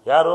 ಯಾರು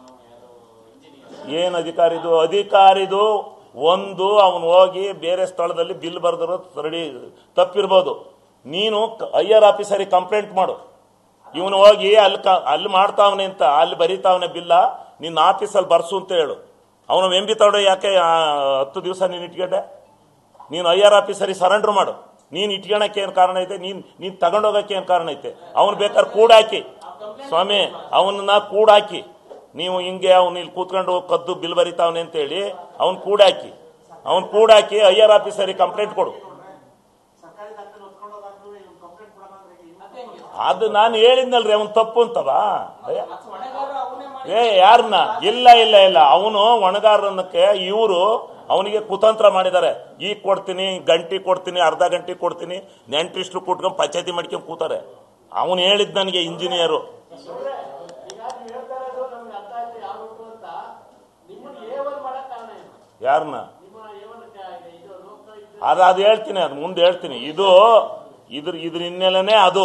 ಏನು ಅಧಿಕಾರಿದು ಅಧಿಕಾರಿದು ಒಂದು ಅವನು ಹೋಗಿ ಬೇರೆ ಸ್ಥಳದಲ್ಲಿ ಬಿಲ್ ಬರೆದಿರೋ ರೆಡಿ ತಪ್ಪಿರ್ಬೋದು ನೀನು ಐ ಆರ್ ಆಫೀಸರಿಗೆ ಕಂಪ್ಲೇಂಟ್ ಮಾಡು ಇವನು ಹೋಗಿ ಅಲ್ಲಿ ಕ- ಅಲ್ಲಿ ಮಾಡ್ತಾವನೆ ಅಂತ ಅಲ್ಲಿ ಬರೀತಾವನೆ ಬಿಲ್ಲ ನಿನ್ನ ಆಫೀಸಲ್ಲಿ ಬರ್ಸು ಅಂತ ಹೇಳು ಅವನು ಎಂಬಿ ತಗೊಂಡು ಯಾಕೆ ಆ, ಹತ್ತು ದಿವಸ ನೀನು ಇಟ್ಕೊಂಡೆ ನೀನು ಐ ಆರ್ ಆಫೀಸರಿಗೆ ಸರೆಂಡರ್ ಮಾಡು ನೀನು ಇಟ್ಕೊಳಕ್ಕೆ ಏನು ಕಾರಣ ಐತೆ ನೀನು ನೀನು ತಗೊಂಡೋಗಕ್ಕೆ ಏನು ಕಾರಣ ಐತೆ ಅವನು ಬೇಕಾದ್ರೆ ಕೂಡಾಕಿ ಸ್ವಾಮಿ ಅವನನ್ನ ಕೂಡಾಕಿ ನೀವು ಹಿಂಗೆ ಅವ್ನು ಇಲ್ಲಿ ಕೂತ್ಕೊಂಡು ಕದ್ದು ಬಿಲ್ ಬರಿತಾವನೆ ಅಂತೇಳಿ ಅವ್ನು ಕೂಡಾಕಿ ಅವ್ನು ಕೂಡಾಕಿ ಐ ಆರ್ ಆಫೀಸರಿಗೆ ಕಂಪ್ಲೇಂಟ್ ಕೊಡು ಸರ್ಕಾರಿ ದಾಖಲೆ ಹೊತ್ಕೊಂಡು ಹೋದಾಗ್ಲೂ ಇವ್ನು ಕಂಪ್ಲೇಂಟ್ ಕೊಡೋಣ ಅಂದ್ರೆ ಈಗ ಅದೇ ಹೆಂಗೆ ಅದು ನಾನು ಹೇಳಿದ್ನಲ್ರಿ ಅವ್ನು ತಪ್ಪು ಅಂತವ ಏ, ಮತ್ತೆ ಹೊಣೆಗಾರ ಅವನೇ ಮಾಡಿ ಏ ಯಾರನ್ನ ಇಲ್ಲ ಇಲ್ಲ ಇಲ್ಲ ಅವನು ಹೊಣೆಗಾರನಕ್ಕೆ ಇವರು ಅವನಿಗೆ ಕುತಂತ್ರ ಮಾಡಿದ್ದಾರೆ ಈಗ ಕೊಡ್ತೀನಿ ಗಂಟೆ ಕೊಡ್ತೀನಿ ಅರ್ಧ ಗಂಟೆ ಕೊಡ್ತೀನಿ ನೆಂಟಿಷ್ಟು ಕೊಟ್ಕೊಂಡು ಪಂಚಾಯತಿ ಮಾಡ್ಕೊಂಡು ಕೂತಾರೆ ಅವನು ಹೇಳಿದ್ ನನಗೆ ಇಂಜಿನಿಯರು ಈಗ ನೀವು ಹೇಳ್ತಾ ಇರೋದು ನಮ್ಗೆ ಅರ್ಥ ಆಯ್ತು ಯಾವ ರೂಟು ಅಂತ ನಿಮ್ಮನ್ನ ಎ ಒನ್ ಮಾಡಕ್ ಕಾರಣ ಏನು ಯಾರನ್ನ ನಿಮ್ಮ ಎ ಒನ್ ಇದು ಲೋಕಾಯುಕ್ತ ಅದು ಅದು ಹೇಳ್ತೀನಿ ಅದು ಮುಂದೆ ಹೇಳ್ತೀನಿ ಇದು ಇದ್ರ ಇದ್ರ ಹಿನ್ನೆಲೆನೇ ಅದು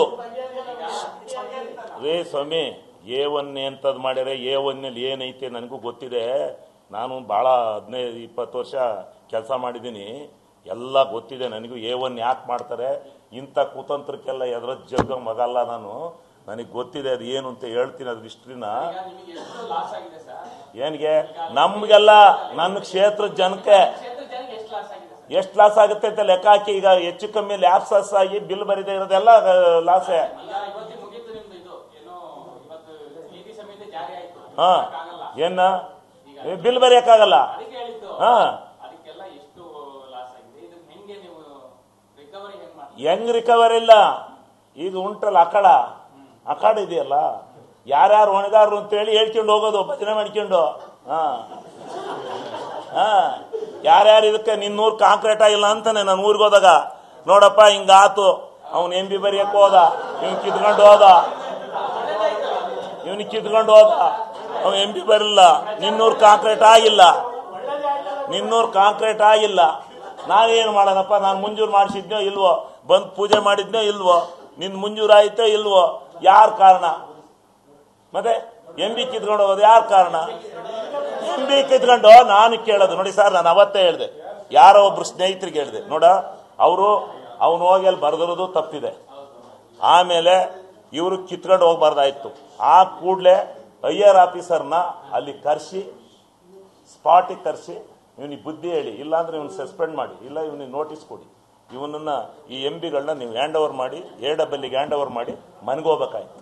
ರೇ ಸ್ವಾಮಿ ಎ ಒನ್ ಎಂತದ್ ಮಾಡ್ಯಾರ ಎ ಒನ್ನಲ್ಲಿ ಏನೈತೆ ನನಗೂ ಗೊತ್ತಿದೆ ನಾನು ಭಾಳ ಹದಿನೈದು ಇಪ್ಪತ್ತು ವರ್ಷ ಕೆಲಸ ಮಾಡಿದ್ದೀನಿ ಎಲ್ಲ ಗೊತ್ತಿದೆ ನನಗೂ ಎ ಒನ್ ಯಾಕೆ ಮಾಡ್ತಾರೆ ಇಂಥ ಕುತಂತ್ರಕ್ಕೆಲ್ಲ ಎದ್ರ ಜಗ್ಗ ಮಗಲ್ಲ ನಾನು ನನಗೆ ಗೊತ್ತಿದೆ ಅದು ಏನು ಅಂತ ಹೇಳ್ತೀನಿ ಅದ್ರ ಹಿಸ್ಟ್ರಿನ ಈಗ ನಿಮಗೆ ಎಷ್ಟು ಲಾಸ್ ಆಗಿದೆ ಸರ್ ಏನಿಗೆ ನಮ್ಗೆಲ್ಲ ನನ್ನ ಕ್ಷೇತ್ರದ ಜನಕ್ಕೆ ಕ್ಷೇತ್ರ ಜನಕ್ಕೆ ಎಷ್ಟು ಲಾಸ್ ಆಗಿದೆ ಸರ್ ಎಷ್ಟು ಲಾಸ್ ಆಗುತ್ತೆ ಅಂತ ಲೆಕ್ಕ ಹಾಕಿ ಈಗ ಹೆಚ್ಚು ಕಮ್ಮಿ ಲ್ಯಾಪ್ಸಸ್ ಆಗಿ ಬಿಲ್ ಬರೀದೇ ಇರೋದೆಲ್ಲ ಲಾಸೇ ಈಗ ಇವತ್ತಿಗೆ ಮುಗೀತು ನಿಮ್ದು ಇದು ಏನೋ ಇವತ್ತು ನೀತಿ ಸಮಿತಿ ಜಾರಿ ಆಯ್ತು ಹಾ ಆಗಲ್ಲ ಏನ ಬಿಲ್ ಬರೆಯಕ್ಕಾಗಲ್ಲ ಅದಕ್ಕೆ ಹೇಳಿದ್ದು ಹಾ ಅದಕ್ಕೆಲ್ಲ ಎಷ್ಟು ಲಾಸ್ ಆಗಿದೆ ಇದು ಹೆಂಗೆ ನೀವು ರಿಕವರಿ ಹೆಂಗ್ ಮಾಡ್ತೀವಿ ಹೆಂಗ್ ರಿಕವರ್ ಇಲ್ಲ ಈಗ ಉಂಟಲ್ಲ ಅಖಾಡ ಅಖಾಡ ಇದೆಯಲ್ಲ ಯಾರ್ಯಾರು ಹೊಣೆಗಾರರು ಅಂತೇಳಿ ಹೇಳ್ಕೊಂಡು ಹೋಗೋದು ಭಜನೆ ಮಾಡ್ಕೊಂಡು ಹಾ ಹಾ ಯಾರ್ಯಾರು ಇದಕ್ಕೆ ನಿನ್ನೂರ್ ಕಾಂಕ್ರೀಟ್ ಆಗಿಲ್ಲ ಅಂತಾನೆ ನಾನು ಊರಿಗೆ ಹೋದಾಗ ನೋಡಪ್ಪ ಹಿಂಗಾತು ಅವ್ನು ಎಂ ಬಿ ಬರೆಯಕ್ಕೆ ಹೋದ ಇವ್ನು ಕಿತ್ಕೊಂಡು ಹೋದ ಇವನಿಗೆ ಕಿತ್ಕೊಂಡು ಹೋದ ಅವ್ನು ಎಂ ಬಿ ಬರಲಿಲ್ಲ ನಿನ್ನೂರ್ ಕಾಂಕ್ರೀಟ್ ಆಗಿಲ್ಲ ನಿನ್ನೂರ್ ಕಾಂಕ್ರೀಟ್ ಆಗಿಲ್ಲ ನಾನೇನು ಮಾಡೋಣಪ್ಪ ನಾನು ಮುಂಜೂರು ಮಾಡಿಸಿದ್ನೋ ಇಲ್ವೋ ಬಂದು ಪೂಜೆ ಮಾಡಿದ್ನೋ ಇಲ್ವೋ ನಿನ್ ಮುಂಜೂರು ಆಯ್ತೋ ಇಲ್ವೋ ಯಾರ ಕಾರಣ ಮತ್ತೆ ಎಂ ಬಿ ಕಿತ್ಕೊಂಡು ಹೋಗೋದು ಯಾರ ಕಾರಣ ಎಂ ಬಿ ಕಿತ್ಕೊಂಡು ನಾನು ಕೇಳೋದು ನೋಡಿ ಸರ್ ನಾನು ಅವತ್ತೇ ಹೇಳಿದೆ ಯಾರೋ ಒಬ್ರು ಸ್ನೇಹಿತರಿಗೆ ಹೇಳಿದೆ ನೋಡ ಅವರು ಅವನು ಹೋಗಿ ಅಲ್ಲಿ ಬರೆದಿರೋದು ತಪ್ಪಿದೆ ಆಮೇಲೆ ಇವರು ಕಿತ್ಕೊಂಡು ಹೋಗ್ಬಾರ್ದಾಯ್ತು ಆ ಕೂಡಲೇ ಐ ಆರ್ ಆಫೀಸರ್ನ ಅಲ್ಲಿ ಕರೆಸಿ ಸ್ಪಾಟಿಗೆ ಕರೆಸಿ ಇವನಿಗೆ ಬುದ್ಧಿ ಹೇಳಿ ಇಲ್ಲಾಂದ್ರೆ ಇವನು ಸಸ್ಪೆಂಡ್ ಮಾಡಿ ಇಲ್ಲ ಇವನಿಗೆ ನೋಟಿಸ್ ಕೊಡಿ ಇವನನ್ನ ಈ ಎಂ ಬಿಗಳನ್ನ ನೀವು ಹ್ಯಾಂಡ್ ಓವರ್ ಮಾಡಿ ಎ ಡಬ್ಬಲ್ಲಿಗೆ ಹ್ಯಾಂಡ್ ಓವರ್ ಮಾಡಿ ಮನೆಗೋಗ್ಬೇಕಾಯ್ತು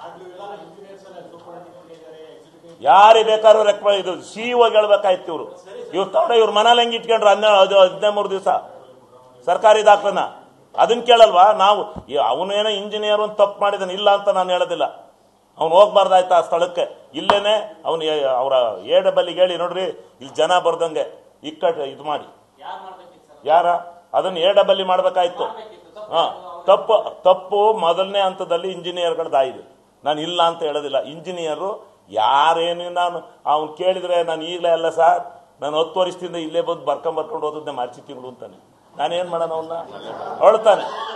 ಯಾರಿಗೆ ಬೇಕಾದ್ರೂ ರೆಕ್ವ ಇದು ಸಿ ಹೋಗಿ ಹೇಳ್ಬೇಕಾಯ್ತು ಇವರು ಇವ್ರು ತಗೊಂಡ ಇವ್ರ ಮನೇಲಿ ಹೆಂಗ್ ಇಟ್ಕೊಂಡ್ರು ಹನ್ನೆರಡು ಅದು ಹದಿನೈದು ಮೂರು ದಿವಸ ಸರ್ಕಾರಿ ದಾಖಲನ ಅದನ್ನ ಕೇಳಲ್ವಾ ನಾವು ಅವನೇನೋ ಇಂಜಿನಿಯರ್ ಒಂದು ತಪ್ಪು ಮಾಡಿದಾನೆ ಇಲ್ಲ ಅಂತ ನಾನು ಹೇಳೋದಿಲ್ಲ ಅವ್ನು ಹೋಗ್ಬಾರ್ದಾಯ್ತು ಆ ಸ್ಥಳಕ್ಕೆ ಇಲ್ಲೇನೆ ಅವನು ಅವರ ಎ ಡಬ್ಬಲ್ಲಿಗೆ ಹೇಳಿ ನೋಡ್ರಿ ಇಲ್ಲಿ ಜನ ಬರ್ದಂಗೆ ಇಕ್ಕಟ್ ಇದು ಮಾಡಿ ಯಾರು ಮಾಡ್ಬೇಕಿತ್ತು ಸರ್ ಯಾರ ಅದನ್ನ ಎ ಡಬ್ಬಲ್ಲಿ ಮಾಡ್ಬೇಕಾಯ್ತು ಹಾ ತಪ್ಪು ತಪ್ಪು ಮೊದಲನೇ ಹಂತದಲ್ಲಿ ಇಂಜಿನಿಯರ್ಗಳದಾಗಿದೆ ನಾನು ಇಲ್ಲ ಅಂತ ಹೇಳೋದಿಲ್ಲ ಇಂಜಿನಿಯರು ಯಾರೇನು ನಾನು ಅವ್ನು ಕೇಳಿದ್ರೆ ನಾನು ಈಗಲೇ ಅಲ್ಲ ಸರ್ ನಾನು ಹತ್ತು ವರ್ಷದಿಂದ ಇಲ್ಲೇ ಬಂದು ಬರ್ಕೊಂಡ್ ಬರ್ಕೊಂಡು ಹೋದದ್ದೆ ಮಾರ್ಚಿ ತಿಂಗಳು ಅಂತಾನೆ ನಾನೇನ್ ಮಾಡೋಣ ಅವನ್ನ ಅಳ್ತಾನೆ